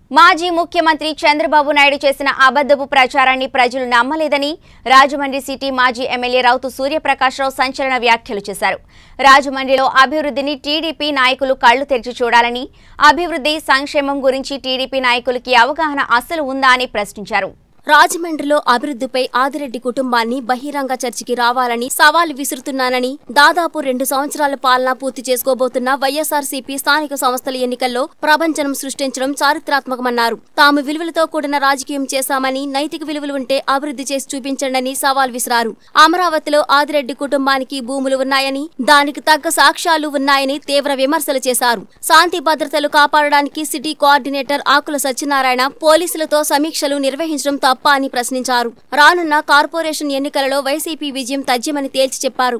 మాజీ ముఖ్యమంత్రి చంద్రబాబు నాయుడు చేసిన అబద్ధపు ప్రచారాన్ని ప్రజలు నమ్మలేదని రాజమండ్రి సిటీ మాజీ ఎమ్మెల్యే రౌతు సూర్యప్రకాశ్రావు సంచలన వ్యాఖ్యలు చేశారు రాజమండ్రిలో అభివృద్ధిని టీడీపీ నాయకులు కళ్లు తెరిచి చూడాలని అభివృద్ధి సంక్షేమం గురించి టీడీపీ నాయకులకి అవగాహన అసలు ఉందా అని ప్రశ్నించారు రాజమండ్రిలో అభివృద్ధిపై ఆదిరెడ్డి కుటుంబాన్ని బహిరంగ చర్చకి రావాలని సవాల్ విసురుతున్నానని దాదాపు రెండు సంవత్సరాల పాలన పూర్తి చేసుకోబోతున్న వైఎస్ఆర్సీపీ స్థానిక సంస్థల ఎన్నికల్లో ప్రభంజనం సృష్టించడం చారిత్రాత్మకమన్నారు తాము విలువలతో కూడిన రాజకీయం చేశామని నైతిక విలువలు ఉంటే అభివృద్ధి చేసి చూపించండి సవాల్ విసిరారు అమరావతిలో ఆదిరెడ్డి కుటుంబానికి భూములు ఉన్నాయని దానికి తగ్గ సాక్ష్యాలు ఉన్నాయని తీవ్ర విమర్శలు చేశారు శాంతి భద్రతలు కాపాడడానికి సిటీ కోఆర్డినేటర్ ఆకుల సత్యనారాయణ పోలీసులతో సమీక్షలు నిర్వహించడం తప్ప అని ప్రశ్నించారు రానున్న కార్పొరేషన్ ఎన్నికలలో వైసీపీ విజయం తథ్యమని తేల్చి చెప్పారు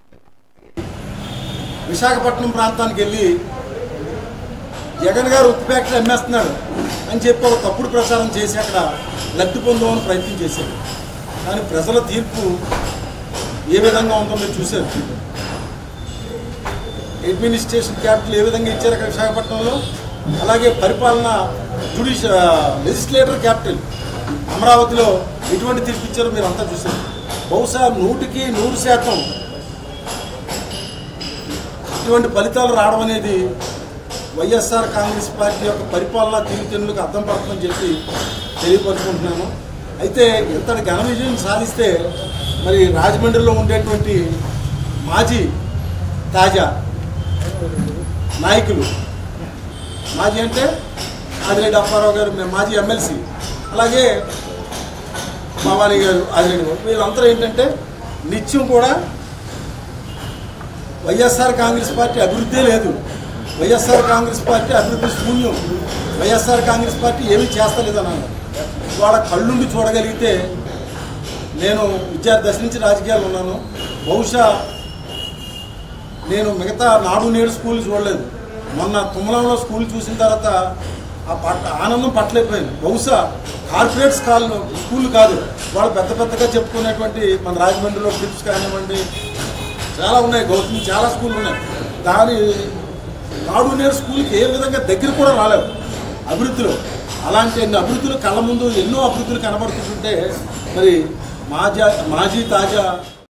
విశాఖపట్నం ప్రాంతానికి వెళ్ళి జగన్ గారు ఉప్పు ఫ్యాక్టరీ అమ్మేస్తున్నాడు అని చెప్పి ఒక తప్పుడు ప్రచారం చేసి అక్కడ లబ్ధి పొందామని ప్రయత్నం చేశారు కానీ ప్రజల తీర్పు ఏ విధంగా ఉందో మీరు చూశారు అడ్మినిస్ట్రేషన్ క్యాపిటల్ ఏ విధంగా ఇచ్చారు అక్కడ విశాఖపట్నంలో అలాగే పరిపాలన జుడిష లెజిస్లేటర్ క్యాపిటల్ అమరావతిలో ఎటువంటి తీర్పు ఇచ్చారో మీరు అంతా చూశారు బహుశా నూటికి నూరు శాతం ఇటువంటి ఫలితాలు రావడం అనేది వైఎస్ఆర్ కాంగ్రెస్ పార్టీ యొక్క పరిపాలన తీరుతెన్నులకు అర్థం పడుతుందని చెప్పి తెలియపరుచుకుంటున్నాను అయితే ఇంతటి ఘన విజయం సాధిస్తే మరి రాజమండ్రిలో ఉండేటువంటి మాజీ తాజా నాయకులు మాజీ అంటే ఆదిరెడ్డి అప్పారావు గారు మేము మాజీ ఎమ్మెల్సీ అలాగే భవానీ గారు ఆదిరెడ్డి గారు వీళ్ళందరూ ఏంటంటే నిత్యం కూడా వైఎస్ఆర్ కాంగ్రెస్ పార్టీ అభివృద్ధి లేదు వైఎస్ఆర్ కాంగ్రెస్ పార్టీ అభివృద్ధి శూన్యం వైఎస్ఆర్ కాంగ్రెస్ పార్టీ ఏమీ చేస్తలేదు అన్నారు వాళ్ళ కళ్ళుండి చూడగలిగితే నేను విద్యార్థి దశ నుంచి రాజకీయాలు ఉన్నాను బహుశా నేను మిగతా నాడు నేడు స్కూల్ చూడలేదు మొన్న తుమ్మలంలో స్కూల్ చూసిన తర్వాత ఆ పట్ట ఆనందం పట్టలేకపోయింది బహుశా కార్పొరేట్ స్కాల్ స్కూల్ కాదు వాళ్ళు పెద్ద పెద్దగా చెప్పుకునేటువంటి మన రాజమండ్రిలో ట్రిప్స్ కానివ్వండి చాలా ఉన్నాయి గౌతమి చాలా స్కూళ్ళు ఉన్నాయి దాని నాడు నేడు స్కూల్కి ఏ విధంగా దగ్గర కూడా రాలేవు అభివృద్ధిలో అలాంటి ఎన్ని అభివృద్ధులు కళ్ళ ముందు ఎన్నో అభివృద్ధులు కనబడుతుంటే మరి మాజా మాజీ తాజా